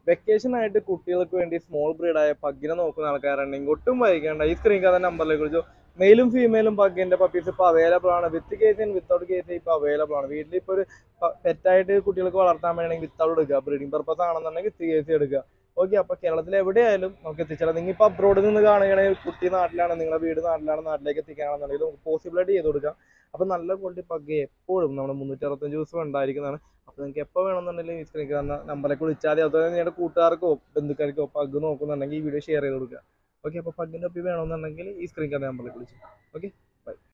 vacation ആയിട്ട് കുട്ടികൾക്ക് വേണ്ടി സ്മോൾ ബ്രീഡായ പഗ്ഗിനെ നോക്കുന്ന ആൾക്കാരുണ്ടെങ്കിൽ ഒട്ടും വൈകേണ്ട ഈ സ്ക്രീൻ കാർഡ് നമ്പറിലേക്ക് വിളിച്ചു മെയിലും ഫീമെയിലും പഗ്ഗിന്റെ പപ്പീസ് ഇപ്പോൾ അവൈലബിൾ ആണ് വിത്ത് കേസ് വിത്തൗട്ട് കേസ് ഇപ്പോൾ അവൈലബിൾ ആണ് വീട്ടിൽ ഇപ്പോൾ ഒരു പെറ്റായിട്ട് കുട്ടികൾക്ക് വളർത്താൻ വേണമെങ്കിൽ വിത്തൗട്ട് എടുക്കുക ബ്രീഡിംഗ് പർപ്പസ് ആണെന്നുണ്ടെങ്കിൽ വിത്ത് കേസ് എടുക്കുക ഓക്കെ അപ്പോൾ കേരളത്തിൽ എവിടെയായാലും നമുക്ക് എത്തിച്ചാൽ നിങ്ങൾ ഇപ്പോൾ അബ്രോഡിൽ നിന്ന് കാണുകയാണെങ്കിൽ കുട്ടി നാട്ടിലാണ് നിങ്ങളുടെ വീട് നാട്ടിലാണ് നാട്ടിലേക്ക് എത്തിക്കാണെന്നുണ്ടെങ്കിൽ നമുക്ക് പോസിബിളായിട്ട് ചെയ്ത് കൊടുക്കാം അപ്പോൾ നല്ല ക്വാളിറ്റി പഗ്ഗ് എപ്പോഴും നമ്മുടെ മുന്നൂറ്റി അറുപത്തഞ്ച് ദിവസം ഉണ്ടായിരിക്കുന്നതാണ് അപ്പോൾ നിങ്ങൾക്ക് എപ്പോൾ വേണമെന്നുണ്ടെങ്കിലും ഈ സ്ക്രീനിൽ കാണുന്ന നമ്പറിലേക്ക് വിളിച്ചാൽ മതി അതുപോലെ നിങ്ങളുടെ കൂട്ടുകാർക്കോ ബന്ധുക്കാർക്കോ പഗ് നോക്കുന്നുണ്ടെങ്കിൽ ഈ വീഡിയോ ഷെയർ ചെയ്ത് കൊടുക്കുക ഓക്കെ അപ്പോൾ പഗ്ഗിൻ്റെ ഒപ്പി വേണമെന്നുണ്ടെങ്കിൽ ഈ സ്ക്രീൻ കാണുന്ന നമ്പറിലേക്ക് വിളിച്ചു ഓക്കെ